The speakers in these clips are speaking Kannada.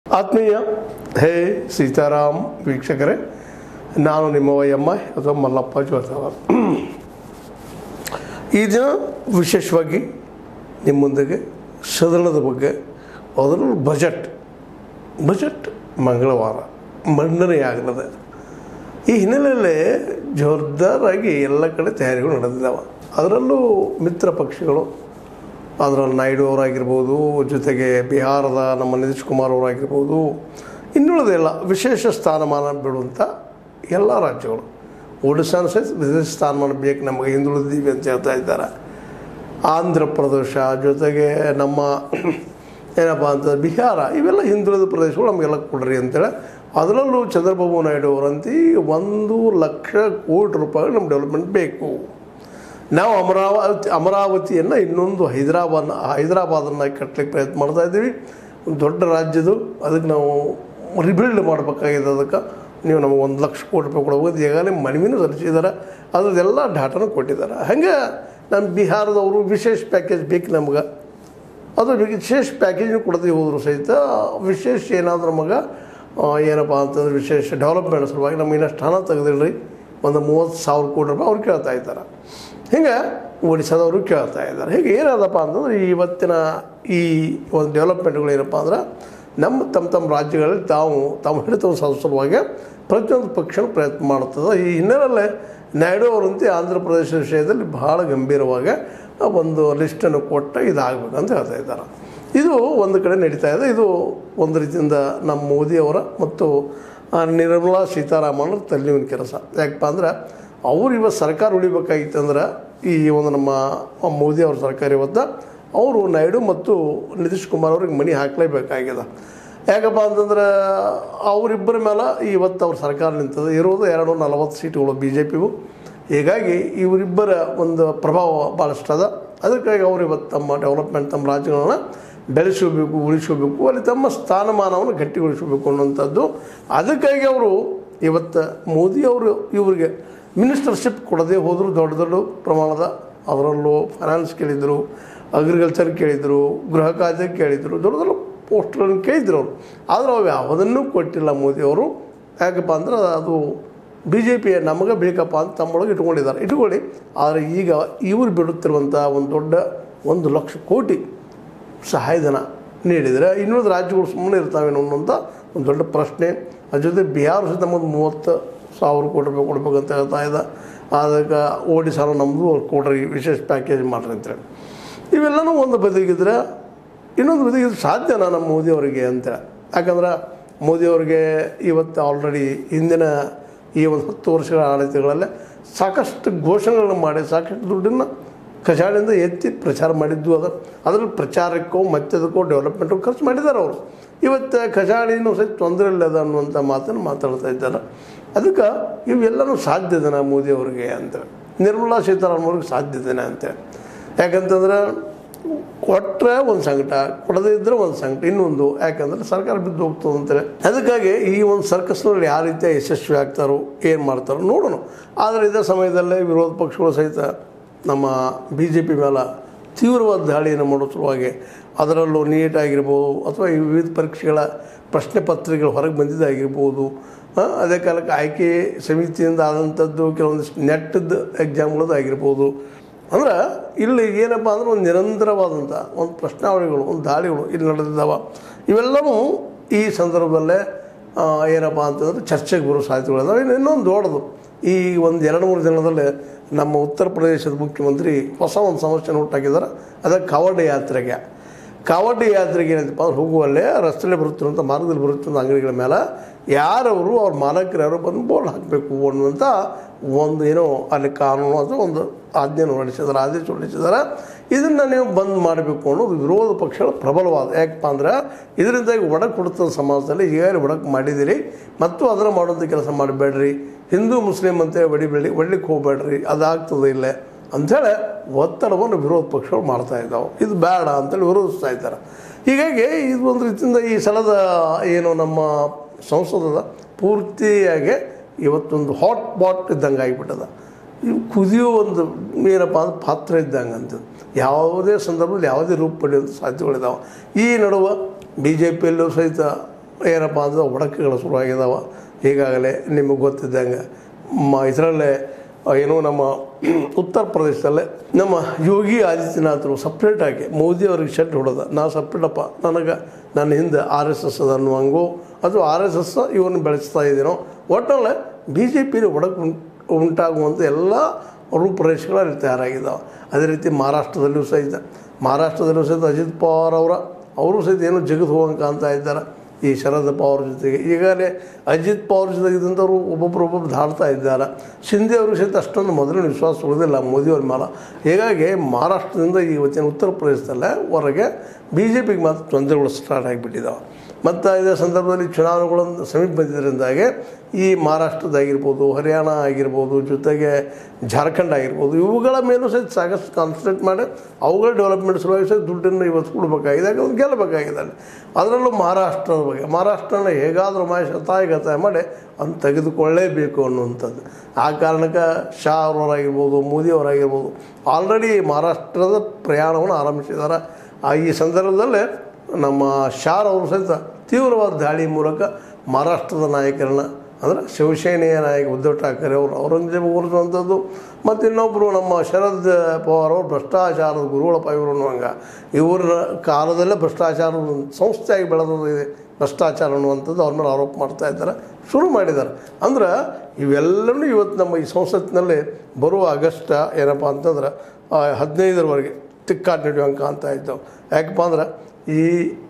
ಆತ್ಮೀಯ ಹೇ ಸೀತಾರಾಮ್ ವೀಕ್ಷಕರೇ ನಾನು ನಿಮ್ಮ ಎಮ್ಮ ಅಥವಾ ಮಲ್ಲಪ್ಪ ಜೋತಾವ ಈ ದಿನ ವಿಶೇಷವಾಗಿ ನಿಮ್ಮ ಮುಂದೆಗೆ ಸದನದ ಬಗ್ಗೆ ಅದರಲ್ಲೂ ಬಜೆಟ್ ಬಜೆಟ್ ಮಂಗಳವಾರ ಮಂಡನೆಯಾಗಲಿದೆ ಈ ಹಿನ್ನೆಲೆಯಲ್ಲಿ ಜೋರ್ದಾರಾಗಿ ಎಲ್ಲ ಕಡೆ ತಯಾರಿಗಳು ನಡೆದಿದ್ದಾವೆ ಅದರಲ್ಲೂ ಮಿತ್ರ ಪಕ್ಷಗಳು ಅದರಲ್ಲಿ ನಾಯ್ಡು ಅವರಾಗಿರ್ಬೋದು ಜೊತೆಗೆ ಬಿಹಾರದ ನಮ್ಮ ನಿತೀಶ್ ಕುಮಾರ್ ಅವರಾಗಿರ್ಬೋದು ಇನ್ನುಳಿದೆಲ್ಲ ವಿಶೇಷ ಸ್ಥಾನಮಾನ ಬಿಡುವಂಥ ಎಲ್ಲ ರಾಜ್ಯಗಳು ಒಡಿಶಾನ ಸಹಿತ ವಿಶೇಷ ಸ್ಥಾನಮಾನ ಬೇಕು ನಮಗೆ ಹಿಂದುಳಿದೀವಿ ಅಂತ ಹೇಳ್ತಾ ಇದ್ದಾರೆ ಆಂಧ್ರ ಪ್ರದೇಶ ಜೊತೆಗೆ ನಮ್ಮ ಏನಪ್ಪ ಅಂತ ಬಿಹಾರ ಇವೆಲ್ಲ ಹಿಂದುಳಿದ ಪ್ರದೇಶಗಳು ನಮಗೆಲ್ಲ ಕೊಡ್ರಿ ಅಂತೇಳಿ ಅದರಲ್ಲೂ ಚಂದ್ರಬಾಬು ನಾಯ್ಡು ಅವರಂತಿ ಒಂದು ಲಕ್ಷ ಕೋಟಿ ರೂಪಾಯಿ ನಮ್ಮ ಡೆವಲಪ್ಮೆಂಟ್ ಬೇಕು ನಾವು ಅಮರಾವತಿ ಅಮರಾವತಿಯನ್ನು ಇನ್ನೊಂದು ಹೈದರಾಬಾದ್ ಹೈದರಾಬಾದನ್ನು ಕಟ್ಟಲಿಕ್ಕೆ ಪ್ರಯತ್ನ ಮಾಡ್ತಾ ಇದ್ದೀವಿ ಒಂದು ದೊಡ್ಡ ರಾಜ್ಯದು ಅದಕ್ಕೆ ನಾವು ರಿಬಿಲ್ಡ್ ಮಾಡಬೇಕಾಗಿದೆ ಅದಕ್ಕೆ ನೀವು ನಮಗೆ ಒಂದು ಲಕ್ಷ ಕೋಟಿ ರೂಪಾಯಿ ಕೊಡಬಹುದು ಈಗಾಗಲೇ ಮನವಿನೂ ಸಲ್ಲಿಸಿದ್ದಾರೆ ಅದ್ರದ್ದೆಲ್ಲ ಡಾಟಾನು ಕೊಟ್ಟಿದ್ದಾರೆ ಹಾಗೆ ನಮ್ಮ ಬಿಹಾರದವರು ವಿಶೇಷ ಪ್ಯಾಕೇಜ್ ಬೇಕು ನಮ್ಗೆ ಅದು ವಿಶೇಷ ಪ್ಯಾಕೇಜ್ನು ಕೊಡದೆ ಹೋದ್ರು ಸಹಿತ ವಿಶೇಷ ಏನಾದರೂ ನಮಗೆ ಆ, ಏನಪ್ಪ ಅಂತಂದ್ರೆ ವಿಶೇಷ ಡೆವಲಪ್ಮೆಂಟ್ ಸಲುವಾಗಿ ನಮ್ಗೆ ಇನ್ನಷ್ಟು ಹಣ ತೆಗೆದಿಡ್ರಿ ಒಂದು ಮೂವತ್ತು ಸಾವಿರ ಕೋಟಿ ರೂಪಾಯಿ ಅವ್ರು ಕೇಳ್ತಾ ಇದ್ದಾರೆ ಹಿಂಗೆ ಒಡಿಶಾದವರು ಕೇಳ್ತಾ ಇದ್ದಾರೆ ಹೀಗೆ ಏನಾದಪ್ಪ ಅಂತಂದ್ರೆ ಇವತ್ತಿನ ಈ ಒಂದು ಡೆವಲಪ್ಮೆಂಟ್ಗಳು ಏನಪ್ಪ ಅಂದ್ರೆ ನಮ್ಮ ತಮ್ಮ ತಮ್ಮ ರಾಜ್ಯಗಳಲ್ಲಿ ತಾವು ತಾವು ಹಿಡಿತವನ್ನು ಸಾಧಿಸುವಾಗ ಪ್ರತಿಯೊಂದು ಪಕ್ಷ ಪ್ರಯತ್ನ ಮಾಡುತ್ತದೆ ಈ ಹಿನ್ನೆಲೆಯಲ್ಲೇ ನಾಯ್ಡು ಅವರಂತೆ ಆಂಧ್ರ ಪ್ರದೇಶ ವಿಷಯದಲ್ಲಿ ಬಹಳ ಗಂಭೀರವಾಗಿ ಒಂದು ಲಿಸ್ಟನ್ನು ಕೊಟ್ಟ ಇದಾಗಬೇಕಂತ ಹೇಳ್ತಾ ಇದ್ದಾರೆ ಇದು ಒಂದು ಕಡೆ ನಡೀತಾ ಇದೆ ಇದು ಒಂದು ರೀತಿಯಿಂದ ನಮ್ಮ ಮೋದಿಯವರ ಮತ್ತು ಆ, ನಿರ್ಮಲಾ ಸೀತಾರಾಮನ್ ತಲೆನೋವಿನ ಕೆಲಸ ಯಾಕಪ್ಪ ಅಂದ್ರೆ ಅವ್ರು ಇವತ್ತು ಸರ್ಕಾರ ಉಳಿಬೇಕಾಗಿತ್ತು ಅಂದ್ರೆ ಈ ಒಂದು ನಮ್ಮ ಮೋದಿ ಅವ್ರ ಸರ್ಕಾರ ಇವತ್ತು ಅವರು ನಾಯ್ಡು ಮತ್ತು ನಿತೀಶ್ ಕುಮಾರ್ ಅವ್ರಿಗೆ ಮನಿ ಹಾಕಲೇಬೇಕಾಗಿದೆ ಯಾಕಪ್ಪ ಅಂತಂದ್ರೆ ಅವರಿಬ್ಬರ ಮೇಲೆ ಇವತ್ತು ಅವ್ರ ಸರ್ಕಾರ ನಿಂತದೆ ಇರೋದು ಎರಡು ನಲವತ್ತು ಸೀಟುಗಳು ಬಿ ಜೆ ಪಿಗೂ ಹೀಗಾಗಿ ಇವರಿಬ್ಬರ ಒಂದು ಪ್ರಭಾವ ಭಾಳಷ್ಟು ಅದ ಅದಕ್ಕಾಗಿ ಅವರು ಇವತ್ತು ತಮ್ಮ ಡೆವಲಪ್ಮೆಂಟ್ ತಮ್ಮ ರಾಜ್ಯಗಳನ್ನ ಬೆಳೆಸಬೇಕು ಉಳಿಸಬೇಕು ಅಲ್ಲಿ ತಮ್ಮ ಸ್ಥಾನಮಾನವನ್ನು ಗಟ್ಟಿಗೊಳಿಸಬೇಕು ಅನ್ನುವಂಥದ್ದು ಅದಕ್ಕಾಗಿ ಅವರು ಇವತ್ತು ಮೋದಿ ಅವರು ಇವರಿಗೆ ಮಿನಿಸ್ಟರ್ಶಿಪ್ ಕೊಡದೇ ಹೋದರೂ ದೊಡ್ಡ ದೊಡ್ಡ ಪ್ರಮಾಣದ ಅದರಲ್ಲೂ ಫೈನಾನ್ಸ್ ಕೇಳಿದರು ಅಗ್ರಿಕಲ್ಚರ್ ಕೇಳಿದರು ಗೃಹ ಖಾತೆ ಕೇಳಿದರು ದೊಡ್ಡ ದೊಡ್ಡ ಪೋಸ್ಟ್ಗಳನ್ನು ಕೇಳಿದ್ರು ಅವರು ಆದರೆ ಅವು ಯಾವುದನ್ನೂ ಕೊಟ್ಟಿಲ್ಲ ಮೋದಿಯವರು ಯಾಕಪ್ಪ ಅಂದ್ರೆ ಅದು ಬಿ ಜೆ ಪಿ ನಮಗೆ ಬೇಕಪ್ಪ ಅಂತ ತಮ್ಮೊಳಗೆ ಇಟ್ಕೊಂಡಿದ್ದಾರೆ ಇಟ್ಕೊಳ್ಳಿ ಆದರೆ ಈಗ ಇವರು ಬಿಡುತ್ತಿರುವಂಥ ಒಂದು ದೊಡ್ಡ ಒಂದು ಲಕ್ಷ ಕೋಟಿ ಸಹಾಯಧನ ನೀಡಿದರೆ ಇನ್ನೊಂದು ರಾಜ್ಯಗಳು ಸುಮ್ಮನೆ ಇರ್ತಾವೇನೋ ಅನ್ನೋಂಥ ಒಂದು ದೊಡ್ಡ ಪ್ರಶ್ನೆ ಅದ್ರ ಜೊತೆ ಬಿಹಾರ ಸಹಿತ ನಮ್ಮದು ಮೂವತ್ತು ಸಾವಿರ ಕೋಟಿ ರೂಪಾಯಿ ಕೊಡ್ಬೇಕಂತ ಹೇಳ್ತಾ ಇದೆ ಅದಕ್ಕೆ ಓಡಿಸಾನು ನಮ್ಮದು ಕೊಡ್ರಿ ವಿಶೇಷ ಪ್ಯಾಕೇಜ್ ಮಾಡ್ರಿ ಅಂತೇಳಿ ಇವೆಲ್ಲನೂ ಒಂದು ಬದಿಗಿದ್ರೆ ಇನ್ನೊಂದು ಬದಿಗಿದ್ರೆ ಸಾಧ್ಯನಾ ನಮ್ಮ ಮೋದಿಯವರಿಗೆ ಅಂತೇಳಿ ಯಾಕಂದ್ರೆ ಮೋದಿಯವರಿಗೆ ಇವತ್ತು ಆಲ್ರೆಡಿ ಹಿಂದಿನ ಈ ಒಂದು ಹತ್ತು ವರ್ಷಗಳ ಆಡಳಿತಗಳಲ್ಲೇ ಸಾಕಷ್ಟು ಘೋಷಣೆಗಳನ್ನು ಮಾಡಿ ಸಾಕಷ್ಟು ದುಡ್ಡನ್ನು ಖಜಾನೆಯಿಂದ ಎತ್ತಿ ಪ್ರಚಾರ ಮಾಡಿದ್ದು ಅದ ಅದ್ರಲ್ಲಿ ಪ್ರಚಾರಕ್ಕೋ ಮತ್ತದಕ್ಕೋ ಡೆವಲಪ್ಮೆಂಟು ಖರ್ಚು ಮಾಡಿದ್ದಾರೆ ಅವರು ಇವತ್ತು ಖಜಾನೆನೂ ಸಹಿತ ತೊಂದರೆ ಇಲ್ಲ ಅದ ಅನ್ನುವಂಥ ಮಾತನ್ನು ಮಾತಾಡ್ತಾ ಇದ್ದಾರೆ ಅದಕ್ಕೆ ಇವೆಲ್ಲನೂ ಸಾಧ್ಯದನ ಮೋದಿಯವರಿಗೆ ಅಂತ ನಿರ್ಮಲಾ ಸೀತಾರಾಮನ್ ಅವ್ರಿಗೆ ಸಾಧ್ಯತೆನ ಅಂತೇಳಿ ಯಾಕಂತಂದ್ರೆ ಕೊಟ್ಟರೆ ಒಂದು ಸಂಕಟ ಕೊಡದೇ ಇದ್ದರೆ ಒಂದು ಸಂಕಟ ಇನ್ನೊಂದು ಯಾಕಂದ್ರೆ ಸರ್ಕಾರ ಬಿದ್ದು ಹೋಗ್ತದೆ ಅಂತೇಳಿ ಅದಕ್ಕಾಗಿ ಈ ಒಂದು ಸರ್ಕಸ್ನಲ್ಲಿ ಯಾವ ರೀತಿಯ ಯಶಸ್ವಿ ಆಗ್ತಾರೋ ಏನು ಮಾಡ್ತಾರೋ ನೋಡೋಣ ಆದರೆ ಇದೇ ಸಮಯದಲ್ಲೇ ವಿರೋಧ ಪಕ್ಷಗಳು ಸಹಿತ ನಮ್ಮ ಬಿ ಜೆ ಪಿ ಮೇಲೆ ತೀವ್ರವಾದ ದಾಳಿಯನ್ನು ಮಾಡೋ ಸಲುವಾಗಿ ಅದರಲ್ಲೂ ನೀಟ್ ಆಗಿರ್ಬೋದು ಅಥವಾ ಈ ವಿವಿಧ ಪರೀಕ್ಷೆಗಳ ಪ್ರಶ್ನೆ ಪತ್ರಿಕೆಗಳು ಹೊರಗೆ ಬಂದಿದ್ದಾಗಿರ್ಬೋದು ಆ, ಅದೇ ಕಾಲಕ್ಕೆ ಆಯ್ಕೆ ಸಮಿತಿಯಿಂದ ಆದಂಥದ್ದು ಕೆಲವೊಂದಿಷ್ಟು ನೆಟ್ಟದ್ದು ಎಕ್ಸಾಮ್ಗಳದ್ದು ಆಗಿರ್ಬೋದು ಅಂದ್ರೆ ಇಲ್ಲಿ ಏನಪ್ಪ ಅಂದ್ರೆ ಒಂದು ನಿರಂತರವಾದಂಥ ಒಂದು ಪ್ರಶ್ನಾವಳಿಗಳು ಒಂದು ದಾಳಿಗಳು ಇಲ್ಲಿ ನಡೆದಿದ್ದಾವೆ ಇವೆಲ್ಲವೂ ಈ ಸಂದರ್ಭದಲ್ಲೇ ಆ, ಏನಪ್ಪ ಅಂತಂದ್ರೆ ಚರ್ಚೆಗೆ ಬರೋ ಸಾಧ್ಯತೆಗಳಿದಾವೆ ಇನ್ನು ಇನ್ನೊಂದು ದೊಡ್ಡದು ಈ ಒಂದು ಎರಡು ಮೂರು ದಿನದಲ್ಲಿ ನಮ್ಮ ಉತ್ತರ ಪ್ರದೇಶದ ಮುಖ್ಯಮಂತ್ರಿ ಹೊಸ ಒಂದು ಸಮಸ್ಯೆನ ಹುಟ್ಟಾಕಿದ್ದಾರೆ ಅದಕ್ಕೆ ಕಾವಡ್ ಯಾತ್ರೆಗೆ ಕಾವಡ್ಡಿ ಯಾತ್ರೆಗೆ ಏನಂತಪ್ಪ ಅಂದ್ರೆ ಹೋಗುವಲ್ಲೇ ರಸ್ತೆಯಲ್ಲಿ ಬರುತ್ತಿರುವಂಥ ಮಾರ್ಗದಲ್ಲಿ ಬರುತ್ತಿರುವಂಥ ಅಂಗಡಿಗಳ ಮೇಲೆ ಯಾರವರು ಅವ್ರ ಮಾಲಕರು ಯಾರು ಬಂದು ಬೋರ್ಡ್ ಹಾಕಬೇಕು ಅನ್ನುವಂಥ ಒಂದು ಏನೋ ಅಲ್ಲಿ ಕಾನೂನು ಅಥವಾ ಒಂದು ಆಜ್ಞೆಯನ್ನು ಹೊರಡಿಸಿದ್ದಾರೆ ಆದೇಶ ಹೊರಡಿಸಿದ್ದಾರೆ ಇದನ್ನು ನೀವು ಬಂದ್ ಮಾಡಬೇಕು ಅನ್ನೋದು ವಿರೋಧ ಪಕ್ಷಗಳ ಪ್ರಬಲವಾದ ಯಾಕಪ್ಪ ಅಂದ್ರೆ ಇದರಿಂದಾಗಿ ಒಡಕು ಕೊಡುತ್ತದೆ ಸಮಾಜದಲ್ಲಿ ಈಗಾಗಲೇ ಒಡಕು ಮಾಡಿದಿರಿ ಮತ್ತು ಅದನ್ನು ಮಾಡುವಂಥ ಕೆಲಸ ಮಾಡಬೇಡ್ರಿ ಹಿಂದೂ ಮುಸ್ಲಿಂ ಅಂತ ಹೊಡಿಬೇಡಿ ಹೊಡ್ಲಿಕ್ಕೆ ಹೋಗಬೇಡ್ರಿ ಅದಾಗ್ತದೆ ಇಲ್ಲೇ ಅಂಥೇಳಿ ಒತ್ತಡವನ್ನು ವಿರೋಧ ಪಕ್ಷಗಳು ಮಾಡ್ತಾ ಇದ್ದಾವೆ ಇದು ಬೇಡ ಅಂತೇಳಿ ವಿರೋಧಿಸ್ತಾ ಇದ್ದಾರೆ ಹೀಗಾಗಿ ಇದು ಒಂದು ರೀತಿಯಿಂದ ಈ ಸಲದ ಏನು ನಮ್ಮ ಸಂಸದದ ಪೂರ್ತಿಯಾಗಿ ಇವತ್ತೊಂದು ಹಾಟ್ ಬಾಟ್ ಇದ್ದಂಗೆ ಆಗಿಬಿಟ್ಟದ ಇವು ಕುದಿಯೋ ಒಂದು ಏನಪ್ಪ ಅಂದ್ರೆ ಪಾತ್ರ ಇದ್ದಂಗೆ ಅಂತ ಯಾವುದೇ ಸಂದರ್ಭದಲ್ಲಿ ಯಾವುದೇ ರೂಪ ಪಡೆಯುವಂಥ ಸಾಧ್ಯತೆಗಳಿದ್ದಾವೆ ಈ ನಡುವೆ ಬಿ ಜೆ ಪಿಯಲ್ಲೂ ಸಹಿತ ಏನಪ್ಪ ಅಂದ್ರೆ ಒಡಕುಗಳು ಶುರುವಾಗಿದ್ದಾವ ಈಗಾಗಲೇ ನಿಮಗೆ ಗೊತ್ತಿದ್ದಂಗೆ ಮ ಇದರಲ್ಲೇ ಏನು ನಮ್ಮ ಉತ್ತರ ಪ್ರದೇಶದಲ್ಲೇ ನಮ್ಮ ಯೋಗಿ ಆದಿತ್ಯನಾಥರು ಸಪ್ರೇಟಾಗಿ ಮೋದಿ ಅವ್ರಿಗೆ ಶೆಡ್ ಹೊಡೆದ ನಾ ಸಪ್ರೇಟಪ್ಪ ನನಗೆ ನನ್ನ ಹಿಂದೆ ಆರ್ ಎಸ್ ಎಸ್ ಅದ ಅನ್ನುವಂಗೋ ಅಥವಾ ಆರ್ ಎಸ್ ಎಸ್ ಇವನ್ನ ಬೆಳೆಸ್ತಾ ಇದ್ದೀನೋ ಒಟ್ಟಲ್ಲಿ ಬಿ ಜೆ ಪಿ ಒಡಕು ಉಂಟು ಉಂಟಾಗುವಂಥ ಎಲ್ಲ ರೂಪುರೇಷೆಗಳು ಅಲ್ಲಿ ತಯಾರಾಗಿದ್ದಾವೆ ಅದೇ ರೀತಿ ಮಹಾರಾಷ್ಟ್ರದಲ್ಲೂ ಸಹಿತ ಮಹಾರಾಷ್ಟ್ರದಲ್ಲೂ ಸಹಿತ ಅಜಿತ್ ಪವಾರ್ ಅವರ ಅವರು ಸಹಿತ ಏನೋ ಜಗತ್ತು ಹೋಗಂಗೆ ಕಾಣ್ತಾ ಇದ್ದಾರೆ ಈ ಶರದ್ ಪವಾರ್ ಜೊತೆಗೆ ಈಗಾಗಲೇ ಅಜಿತ್ ಪವಾರ್ ಜೊತೆಗಿದ್ದಂಥವ್ರು ಒಬ್ಬೊಬ್ರು ಒಬ್ಬೊಬ್ರು ಧಾಡ್ತಾ ಇದ್ದಾರೆ ಶಿಂದೆ ಅವರು ಸಹಿತ ಅಷ್ಟೊಂದು ಮೊದಲಿನ ವಿಶ್ವಾಸ ಉಳಿದಿಲ್ಲ ಮೋದಿಯವ್ರ ಮೇಲೆ ಹೀಗಾಗಿ ಮಹಾರಾಷ್ಟ್ರದಿಂದ ಇವತ್ತಿನ ಉತ್ತರ ಪ್ರದೇಶದಲ್ಲೇ ಹೊರಗೆ ಬಿ ಜೆ ಪಿಗೆ ಮಾತ್ರ ತೊಂದರೆಗಳು ಸ್ಟಾರ್ಟ್ ಆಗಿಬಿಟ್ಟಿದ್ದಾವೆ ಮತ್ತು ಇದೇ ಸಂದರ್ಭದಲ್ಲಿ ಚುನಾವಣೆಗಳನ್ನು ಸಮೀಪ ಬಂದಿದ್ದರಿಂದಾಗಿ ಈ ಮಹಾರಾಷ್ಟ್ರದಾಗಿರ್ಬೋದು ಹರಿಯಾಣ ಆಗಿರ್ಬೋದು ಜೊತೆಗೆ ಜಾರ್ಖಂಡ್ ಆಗಿರ್ಬೋದು ಇವುಗಳ ಮೇಲೂ ಸಹಿತ ಸಾಕಷ್ಟು ಕಾನ್ಸಂಟ್ರೇಟ್ ಮಾಡಿ ಅವುಗಳ ಡೆವಲಪ್ಮೆಂಟ್ ಸಲುವಾಗಿ ಸಹಿತ ದುಡ್ಡನ್ನು ಇವತ್ತು ಕೊಡಬೇಕಾಗಿದೆ ಯಾಕಂದ್ರೆ ಗೆಲ್ಲಬೇಕಾಗಿದೆ ಅಲ್ಲಿ ಅದರಲ್ಲೂ ಮಹಾರಾಷ್ಟ್ರದ ಬಗ್ಗೆ ಮಹಾರಾಷ್ಟ್ರನ ಹೇಗಾದರೂ ಮಾಡಿ ಶತಾಯಗತಾಯ ಮಾಡಿ ಅದನ್ನು ತೆಗೆದುಕೊಳ್ಳೇಬೇಕು ಅನ್ನುವಂಥದ್ದು ಆ ಕಾರಣಕ್ಕೆ ಶಾ ಅವರಾಗಿರ್ಬೋದು ಮೋದಿ ಅವರಾಗಿರ್ಬೋದು ಆಲ್ರೆಡಿ ಮಹಾರಾಷ್ಟ್ರದ ಪ್ರಯಾಣವನ್ನು ಆರಂಭಿಸಿದ್ದಾರೆ ಆ ಈ ಸಂದರ್ಭದಲ್ಲೇ ನಮ್ಮ ಶಾರ್ ಅವರು ಸಹಿತ ತೀವ್ರವಾದ ದಾಳಿ ಮೂಲಕ ಮಹಾರಾಷ್ಟ್ರದ ನಾಯಕರನ್ನ ಅಂದರೆ ಶಿವಸೇನೆಯ ನಾಯಕ ಉದ್ಧವ್ ಠಾಕರೆ ಅವರು ಔರಂಗಜೇಬ್ ಹೋಲಿಸುವಂಥದ್ದು ಮತ್ತು ಇನ್ನೊಬ್ಬರು ನಮ್ಮ ಶರದ್ ಪವಾರ್ ಅವರು ಭ್ರಷ್ಟಾಚಾರದ ಗುರುಗಳಪ್ಪ ಇವರು ಅನ್ನುವಂಗ ಇವರ ಕಾಲದಲ್ಲೇ ಭ್ರಷ್ಟಾಚಾರದ ಒಂದು ಸಂಸ್ಥೆಯಾಗಿ ಬೆಳೆದಿದೆ ಭ್ರಷ್ಟಾಚಾರ ಅನ್ನುವಂಥದ್ದು ಅವ್ರ ಮೇಲೆ ಆರೋಪ ಮಾಡ್ತಾ ಇದ್ದಾರೆ ಶುರು ಮಾಡಿದ್ದಾರೆ ಅಂದ್ರೆ ಇವೆಲ್ಲವೂ ಇವತ್ತು ನಮ್ಮ ಈ ಸಂಸತ್ತಿನಲ್ಲಿ ಬರುವ ಆಗಸ್ಟ್ ಏನಪ್ಪ ಅಂತಂದ್ರೆ ಆ, ಹದಿನೈದರವರೆಗೆ ತಿಕ್ಕಾಟ ನಡೆಯುವಂಗೆ ಕಾಣ್ತಾ ಇದ್ದವು ಯಾಕಪ್ಪ ಅಂದ್ರೆ ಈ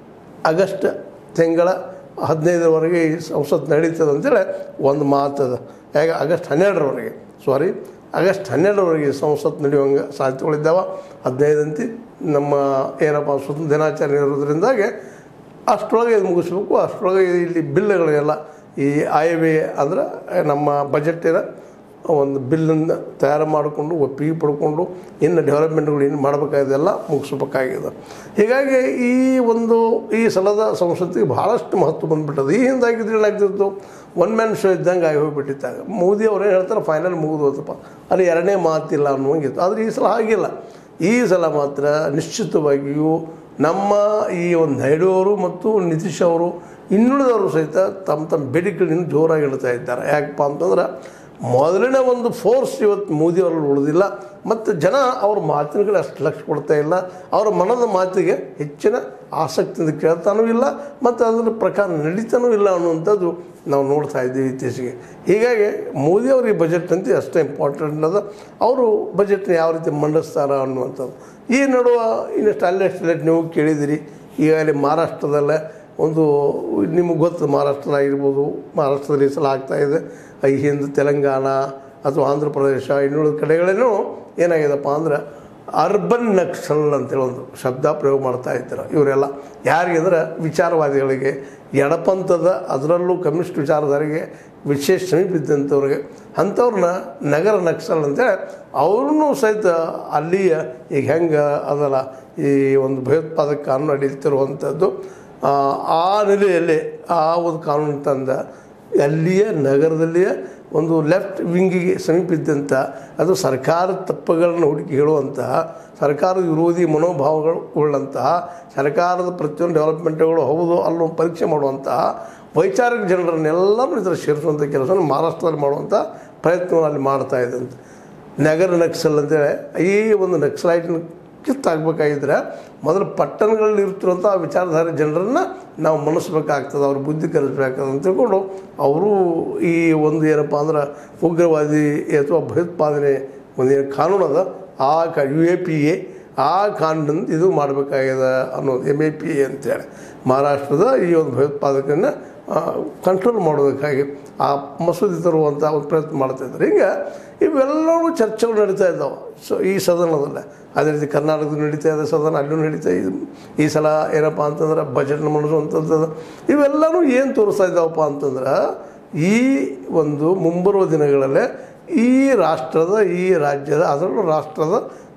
ಆಗಸ್ಟ್ ತಿಂಗಳ ಹದಿನೈದರವರೆಗೆ ಈ ಸಂಸತ್ ನಡೀತದೆ ಅಂತೇಳಿ ಒಂದು ಮಾತದ ಯಾಕೆ ಆಗಸ್ಟ್ ಹನ್ನೆರಡರವರೆಗೆ ಸಾರಿ ಆಗಸ್ಟ್ ಹನ್ನೆರಡರವರೆಗೆ ಈ ಸಂಸತ್ ನಡೆಯುವಂಗೆ ಸಾಧ್ಯತೆಗಳಿದ್ದಾವೆ ಹದಿನೈದಂತಿ ನಮ್ಮ ಏನಪ್ಪ ಸ್ವತಂತ್ರ ದಿನಾಚರಣೆ ಇರೋದ್ರಿಂದಾಗೆ ಅಷ್ಟರೊಳಗೆ ಇದು ಮುಗಿಸ್ಬೇಕು ಅಷ್ಟರೊಳಗೆ ಇಲ್ಲಿ ಬಿಲ್ಗಳನ್ನೆಲ್ಲ ಈ ಆಯವ್ಯಯ ಅಂದ್ರೆ ನಮ್ಮ ಬಜೆಟಿನ ಒಂದು ಬಿಲ್ಲನ್ನು ತಯಾರು ಮಾಡಿಕೊಂಡು ಒಪ್ಪಿಗೆ ಪಡ್ಕೊಂಡು ಇನ್ನು ಡೆವಲಪ್ಮೆಂಟ್ಗಳು ಏನು ಮಾಡಬೇಕಾಗಿದೆಲ್ಲ ಮುಗಿಸ್ಬೇಕಾಗಿದೆ ಹೀಗಾಗಿ ಈ ಒಂದು ಈ ಸಲದ ಸಂಸತ್ತಿಗೆ ಭಾಳಷ್ಟು ಮಹತ್ವ ಬಂದುಬಿಟ್ಟದು ಈ ಹಿಂದಾಗಿದ್ರೆ ಏನಾಗ್ತಿತ್ತು ಒನ್ ಮ್ಯಾನ್ ಶೋ ಇದ್ದಂಗೆ ಆಗಿ ಹೋಗ್ಬಿಟ್ಟಿತ್ತಾಗ ಮೋದಿ ಅವ್ರು ಏನು ಹೇಳ್ತಾರೆ ಫೈನಲ್ ಮುಗಿದು ಹೋತಪ್ಪ ಅಲ್ಲಿ ಎರಡನೇ ಮಾತಿಲ್ಲ ಅನ್ನುವಂಗಿತ್ತು ಆದರೆ ಈ ಸಲ ಹಾಗಿಲ್ಲ ಈ ಸಲ ಮಾತ್ರ ನಿಶ್ಚಿತವಾಗಿಯೂ ನಮ್ಮ ಈ ಒಂದು ನಾಯ್ಡು ಅವರು ಮತ್ತು ನಿತೀಶ್ ಅವರು ಇನ್ನುಳಿದವರು ಸಹಿತ ತಮ್ಮ ತಮ್ಮ ಬೇಡಿಕೆಗಳನ್ನು ಜೋರಾಗಿ ಇಡ್ತಾ ಇದ್ದಾರೆ ಯಾಕಪ್ಪ ಅಂತಂದ್ರೆ ಮೊದಲಿನ ಒಂದು ಫೋರ್ಸ್ ಇವತ್ತು ಮೋದಿಯವರಲ್ಲಿ ಉಳಿದಿಲ್ಲ ಮತ್ತು ಜನ ಅವ್ರ ಮಾತಿನ ಕಡೆ ಅಷ್ಟು ಲಕ್ಷ್ಯ ಕೊಡ್ತಾ ಇಲ್ಲ ಅವರ ಮನದ ಮಾತಿಗೆ ಹೆಚ್ಚಿನ ಆಸಕ್ತಿಯಿಂದ ಕೇಳ್ತಾನೂ ಇಲ್ಲ ಮತ್ತು ಅದರ ಪ್ರಕಾರ ನಡೀತಾನೂ ಇಲ್ಲ ಅನ್ನುವಂಥದ್ದು ನಾವು ನೋಡ್ತಾ ಇದ್ದೀವಿ ಇತ್ತೀಚೆಗೆ ಹೀಗಾಗಿ ಮೋದಿಯವ್ರ ಈ ಬಜೆಟ್ ಅಂತ ಅಷ್ಟೇ ಇಂಪಾರ್ಟೆಂಟ್ ಅದ ಅವರು ಬಜೆಟ್ನ ಯಾವ ರೀತಿ ಮಂಡಿಸ್ತಾರ ಅನ್ನುವಂಥದ್ದು ಈ ನಡುವ ಇನ್ನಷ್ಟು ಅಲ್ಲೇ ಸ್ಟೇಟ್ ನೀವು ಕೇಳಿದಿರಿ ಈಗಾಗಲೇ ಮಹಾರಾಷ್ಟ್ರದಲ್ಲೇ ಒಂದು ನಿಮಗೆ ಗೊತ್ತು ಮಹಾರಾಷ್ಟ್ರ ಆಗಿರ್ಬೋದು ಮಹಾರಾಷ್ಟ್ರದಲ್ಲಿ ಈ ಸಲ ಆಗ್ತಾಯಿದೆ ಈ ಹಿಂದೆ ತೆಲಂಗಾಣ ಅಥವಾ ಆಂಧ್ರ ಪ್ರದೇಶ ಇನ್ನುಳಿದ ಕಡೆಗಳೇನೂ ಏನಾಗಿದೆಪ್ಪ ಅಂದ್ರೆ ಅರ್ಬನ್ ನಕ್ಸಲ್ ಅಂತೇಳಿ ಒಂದು ಶಬ್ದ ಪ್ರಯೋಗ ಮಾಡ್ತಾ ಇದ್ದಾರೆ ಇವರೆಲ್ಲ ಯಾರಿಗೆ ಅಂದ್ರೆ ವಿಚಾರವಾದಿಗಳಿಗೆ ಎಡಪಂಥದ ಅದರಲ್ಲೂ ಕಮ್ಯುನಿಸ್ಟ್ ವಿಚಾರಧಾರಿಗೆ ವಿಶೇಷ ಸಮೀಪ ಇದ್ದಂಥವ್ರಿಗೆ ಅಂಥವ್ರನ್ನ ನಗರ ನಕ್ಸಲ್ ಅಂತೇಳಿ ಅವ್ರನ್ನೂ ಸಹಿತ ಅಲ್ಲಿಯ ಈಗ ಹೆಂಗೆ ಅದಲ್ಲ ಈ ಒಂದು ಭಯೋತ್ಪಾದಕ ಕಾನೂನು ನಡೀತಿರುವಂಥದ್ದು ಆ, ಆ ನೆಲೆಯಲ್ಲಿ ಆ ಒಂದು ಕಾನೂನು ತಂದ ಅಲ್ಲಿಯ ನಗರದಲ್ಲಿಯೇ ಒಂದು ಲೆಫ್ಟ್ ವಿಂಗಿಗೆ ಸಮೀಪ ಇದ್ದಂಥ ಅದು ಸರ್ಕಾರದ ತಪ್ಪುಗಳನ್ನು ಹುಡುಕಿ ಹೇಳುವಂತಹ ಸರ್ಕಾರದ ವಿರೋಧಿ ಮನೋಭಾವಗಳು ಉಳ್ಳಂತಹ ಸರ್ಕಾರದ ಪ್ರತಿಯೊಂದು ಡೆವಲಪ್ಮೆಂಟ್ಗಳು ಹೌದು ಅಲ್ಲೋ ಪರೀಕ್ಷೆ ಮಾಡುವಂತಹ ವೈಚಾರಿಕ ಜನರನ್ನೆಲ್ಲರೂ ಇದರ ಸೇರಿಸುವಂಥ ಕೆಲಸವನ್ನು ಮಹಾರಾಷ್ಟ್ರದಲ್ಲಿ ಮಾಡುವಂಥ ಪ್ರಯತ್ನವನ್ನು ಅಲ್ಲಿ ಮಾಡ್ತಾ ಇದ್ದಂತೆ ನಗರ ನಕ್ಸಲ್ ಅಂತೇಳಿ ಈ ಒಂದು ನಕ್ಸಲೈಟ್ನ ಕಿತ್ತಾಗಬೇಕಾಗಿದ್ರೆ ಮೊದಲು ಪಟ್ಟಣಗಳಲ್ಲಿ ಇರ್ತಿರುವಂಥ ವಿಚಾರಧಾರೆ ಜನರನ್ನು ನಾವು ಮನಸ್ಬೇಕಾಗ್ತದೆ ಅವ್ರ ಬುದ್ಧಿ ಕಲಿಸ್ಬೇಕಾಗ್ತದೆ ಅಂತ ತಿಳ್ಕೊಂಡು ಅವರು ಈ ಒಂದು ಏನಪ್ಪ ಅಂದ್ರೆ ಉಗ್ರವಾದಿ ಅಥವಾ ಭಯೋತ್ಪಾದನೆ ಒಂದೇನು ಕಾನೂನು ಅದ ಆ ಕ ಯು ಎ ಪಿ ಎ ಆ ಕಾನೂನಿಂದ ಇದು ಮಾಡಬೇಕಾಗಿದೆ ಅನ್ನೋದು ಎಮ್ ಎ ಪಿ ಎ ಅಂತೇಳಿ ಮಹಾರಾಷ್ಟ್ರದ ಈ ಒಂದು ಭಯೋತ್ಪಾದಕನ ಕಂಟ್ರೋಲ್ ಮಾಡೋದಕ್ಕಾಗಿ ಆ ಮಸೂದೆ ತರುವಂಥ ಒಂದು ಪ್ರಯತ್ನ ಮಾಡ್ತಾಯಿದ್ದಾರೆ ಹಿಂಗೆ ಇವೆಲ್ಲವೂ ಚರ್ಚೆಗಳು ನಡೀತಾ ಇದ್ದಾವೆ ಸೊ ಈ ಸದನದಲ್ಲೇ ಅದೇ ರೀತಿ ಕರ್ನಾಟಕದ ನಡೀತಾ ಇದೆ ಸದನ ಅಲ್ಲೂ ನಡೀತಾ ಇದೆ ಈ ಸಲ ಏನಪ್ಪ ಅಂತಂದ್ರೆ ಬಜೆಟ್ನ ಮಾಡಿಸುವಂಥದ್ದು ಇವೆಲ್ಲವೂ ಏನು ತೋರಿಸ್ತಾ ಇದ್ದಾವಪ್ಪ ಅಂತಂದ್ರೆ ಈ ಒಂದು ಮುಂಬರುವ ದಿನಗಳಲ್ಲೇ ಈ ರಾಷ್ಟ್ರದ ಈ ರಾಜ್ಯದ ಅದರಲ್ಲೂ ರಾಷ್ಟ್ರದ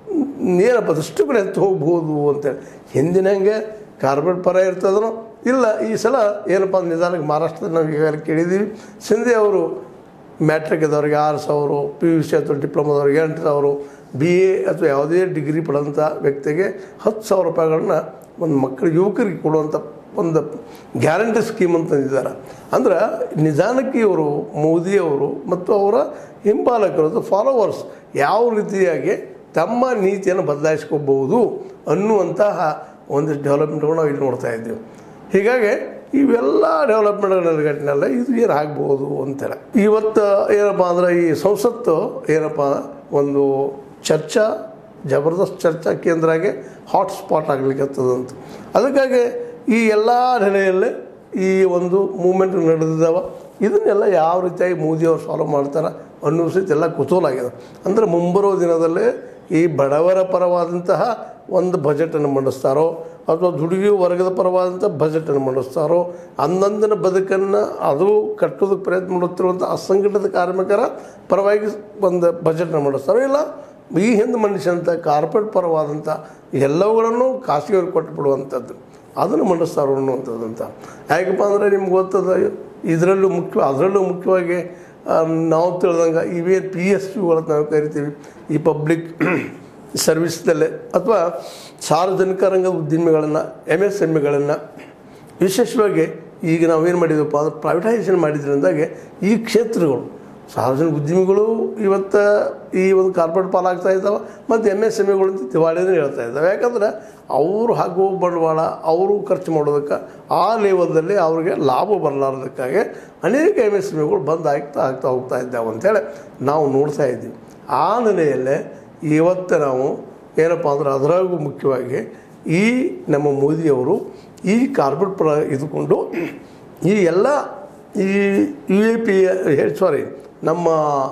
ಏನಪ್ಪ ದೃಷ್ಟಿಗಳು ಎತ್ತು ಹೋಗ್ಬೋದು ಅಂತೇಳಿ ಹಿಂದಿನಂಗೆ ಕಾರ್ಪೊರೇಟ್ ಪರ ಇರ್ತದನೋ ಇಲ್ಲ ಈ ಸಲ ಏನಪ್ಪ ಅಂದ್ರೆ ನಿಧಾನಕ್ಕೆ ಮಹಾರಾಷ್ಟ್ರದಲ್ಲಿ ನಾವು ಈಗಾಗಲೇ ಕೇಳಿದ್ದೀವಿ ಸಿಂಧೆ ಅವರು ಮ್ಯಾಟ್ರಿಕ್ ಇದ್ದವ್ರಿಗೆ ಆರು ಸಾವಿರ ಪಿ ಯು ಸಿ ಅಥವಾ ಡಿಪ್ಲೊಮಾದವ್ರಿಗೆ ಎಂಟು ಸಾವಿರ ಬಿ ಎ ಅಥವಾ ಯಾವುದೇ ಡಿಗ್ರಿ ಪಡೆದಂಥ ವ್ಯಕ್ತಿಗೆ ಹತ್ತು ಸಾವಿರ ರೂಪಾಯಿಗಳನ್ನ ಒಂದು ಮಕ್ಕಳು ಯುವಕರಿಗೆ ಕೊಡುವಂಥ ಒಂದು ಗ್ಯಾರಂಟಿ ಸ್ಕೀಮ್ ಅಂತ ತಂದಿದ್ದಾರೆ ಅಂದ್ರೆ ನಿಧಾನಕ್ಕೆ ಇವರು ಮೋದಿಯವರು ಮತ್ತು ಅವರ ಹಿಂಪಾಲಕರು ಫಾಲೋವರ್ಸ್ ಯಾವ ರೀತಿಯಾಗಿ ತಮ್ಮ ನೀತಿಯನ್ನು ಬದಲಾಯಿಸ್ಕೋಬಹುದು ಅನ್ನುವಂತಹ ಒಂದು ಡೆವಲಪ್ಮೆಂಟ್ಗಳು ನಾವು ಇಲ್ಲಿ ನೋಡ್ತಾ ಇದ್ದೀವಿ ಹೀಗಾಗಿ ಇವೆಲ್ಲ ಡೆವಲಪ್ಮೆಂಟ್ ನೆಲೆಗಟ್ಟಿನೆಲ್ಲ ಇದು ಏನು ಆಗ್ಬೋದು ಅಂತೇಳಿ ಇವತ್ತು ಏನಪ್ಪ ಅಂದ್ರೆ ಈ ಸಂಸತ್ತು ಏನಪ್ಪ ಒಂದು ಚರ್ಚಾ ಜಬರ್ದಸ್ತ್ ಚರ್ಚಾ ಕೇಂದ್ರಾಗೆ ಹಾಟ್ ಸ್ಪಾಟ್ ಆಗ್ಲಿಕ್ಕೆ ಅಂತ ಅದಕ್ಕಾಗಿ ಈ ಎಲ್ಲ ನೆಲೆಯಲ್ಲಿ ಈ ಒಂದು ಮೂಮೆಂಟ್ ನಡೆದಿದ್ದಾವ ಇದನ್ನೆಲ್ಲ ಯಾವ ರೀತಿಯಾಗಿ ಮೋದಿಯವರು ಸಾಲ್ವ್ ಮಾಡ್ತಾರೆ ಅನ್ನೋ ಸಹಿತ ಎಲ್ಲ ಕುತೂಹಲ ಆಗಿದೆ ಅಂದರೆ ಮುಂಬರುವ ದಿನದಲ್ಲಿ ಈ ಬಡವರ ಪರವಾದಂತಹ ಒಂದು ಬಜೆಟನ್ನು ಮಂಡಿಸ್ತಾರೋ ಅಥವಾ ದುಡಿಯೋ ವರ್ಗದ ಪರವಾದಂಥ ಬಜೆಟನ್ನು ಮಂಡಿಸ್ತಾರೋ ಅಂದಂದಿನ ಬದುಕನ್ನು ಅದು ಕಟ್ಟೋದಕ್ಕೆ ಪ್ರಯತ್ನ ಮಾಡುತ್ತಿರುವಂಥ ಅಸಂಘಟಿತ ಕಾರ್ಮಿಕರ ಪರವಾಗಿ ಒಂದು ಬಜೆಟ್ನ ಮಂಡಿಸ್ತಾರೋ ಇಲ್ಲ ಈ ಹಿಂದೆ ಮಂಡಿಸಿದಂಥ ಕಾರ್ಪೊರೇಟ್ ಪರವಾದಂಥ ಎಲ್ಲವುಗಳನ್ನು ಖಾಸಗಿಯವ್ರಿಗೆ ಕೊಟ್ಟು ಬಿಡುವಂಥದ್ದು ಅದನ್ನು ಮಂಡಿಸ್ತಾರೋ ಅನ್ನುವಂಥದ್ದು ಅಂತ ಯಾಕಪ್ಪ ಅಂದರೆ ನಿಮ್ಗೆ ಗೊತ್ತದ ಇದರಲ್ಲೂ ಮುಖ್ಯ ಅದರಲ್ಲೂ ಮುಖ್ಯವಾಗಿ ಆ, ನಾವು ತಿಳಿದಂಗೆ ಇವೇನು ಪಿ ಎಸ್ ಯುಗಳಂತ ನಾವು ಕರಿತೀವಿ ಈ ಪಬ್ಲಿಕ್ ಸರ್ವಿಸ್ದಲ್ಲೇ ಅಥವಾ ಸಾರ್ವಜನಿಕ ರಂಗದ ಉದ್ದಿಮೆಗಳನ್ನು ಎಮ್ ಎಸ್ ಎಮ್ ಇಗಳನ್ನು ವಿಶೇಷವಾಗಿ ಈಗ ನಾವೇನು ಮಾಡಿದ್ವಪ್ಪ ಅಂದ್ರೆ ಪ್ರೈವೇಟೈಸೇಷನ್ ಮಾಡಿದ್ರಿಂದಾಗೆ ಈ ಕ್ಷೇತ್ರಗಳು ಸಾರ್ವಜನಿಕ ಉದ್ಯಮಿಗಳು ಇವತ್ತು ಈ ಒಂದು ಕಾರ್ಪೊರೇಟ್ ಪಾಲಾಗ್ತಾ ಇದ್ದಾವೆ ಮತ್ತು ಎಮ್ ಎಸ್ ಎಮ್ ಎಗಳು ಅಂತ ದಿವಾಳಿನೇ ಹೇಳ್ತಾ ಇದ್ದಾವೆ ಯಾಕಂದ್ರೆ ಅವರು ಹಾಕುವ ಬಂಡವಾಳ ಅವರು ಖರ್ಚು ಮಾಡೋದಕ್ಕೆ ಆ ಲೆವೆಲ್ದಲ್ಲಿ ಅವ್ರಿಗೆ ಲಾಭ ಬರಲಾರ್ದಕ್ಕಾಗಿ ಅನೇಕ ಎಮ್ ಎಸ್ ಎಮ್ ಎಗಳು ಬಂದ್ ಆಗ್ತಾ ಆಗ್ತಾ ಹೋಗ್ತಾ ಇದ್ದಾವೆ ಅಂತೇಳಿ ನಾವು ನೋಡ್ತಾ ಇದ್ದೀವಿ ಆ ನೆಲೆಯಲ್ಲೇ ಇವತ್ತು ನಾವು ಏನಪ್ಪ ಅಂದ್ರೆ ಅದರಾಗೂ ಮುಖ್ಯವಾಗಿ ಈ ನಮ್ಮ ಮೋದಿಯವರು ಈ ಕಾರ್ಪೊರೇಟ್ ಪರ ಇದ್ಕೊಂಡು ಈ ಎಲ್ಲ ಈ ಯು ಎ ಪಿ ಸಾರಿ ನಮ್ಮ